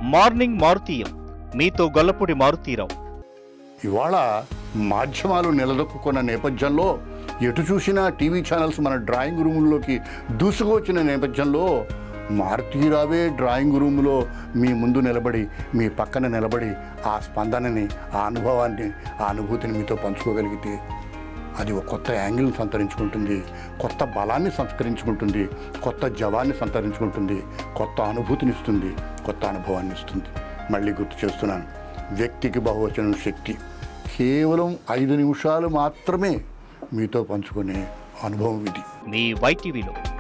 morning మారుతీయం మీతో గొల్లపూడి మారుతీరావు ఇవాళ మాధ్యమాలు నిలదొక్కున్న నేపథ్యంలో ఎటు చూసినా టీవీ ఛానల్స్ మన డ్రాయింగ్ రూముల్లోకి దూసుకొచ్చిన నేపథ్యంలో మారుతీరావే డ్రాయింగ్ రూములో మీ ముందు నిలబడి మీ పక్కన నిలబడి ఆ స్పందనని ఆ అనుభవాన్ని ఆ అనుభూతిని మీతో పంచుకోగలిగితే అది ఒక కొత్త యాంగిల్ని సంతరించుకుంటుంది కొత్త బలాన్ని సంస్కరించుకుంటుంది కొత్త జవాన్ని సంతరించుకుంటుంది కొత్త అనుభూతిని ఇస్తుంది కొత్త అనుభవాన్ని ఇస్తుంది మళ్ళీ గుర్తు చేస్తున్నాను వ్యక్తికి బహువచనం శక్తి కేవలం ఐదు నిమిషాలు మాత్రమే మీతో పంచుకునే అనుభవం ఇది మీ వైటీవీలో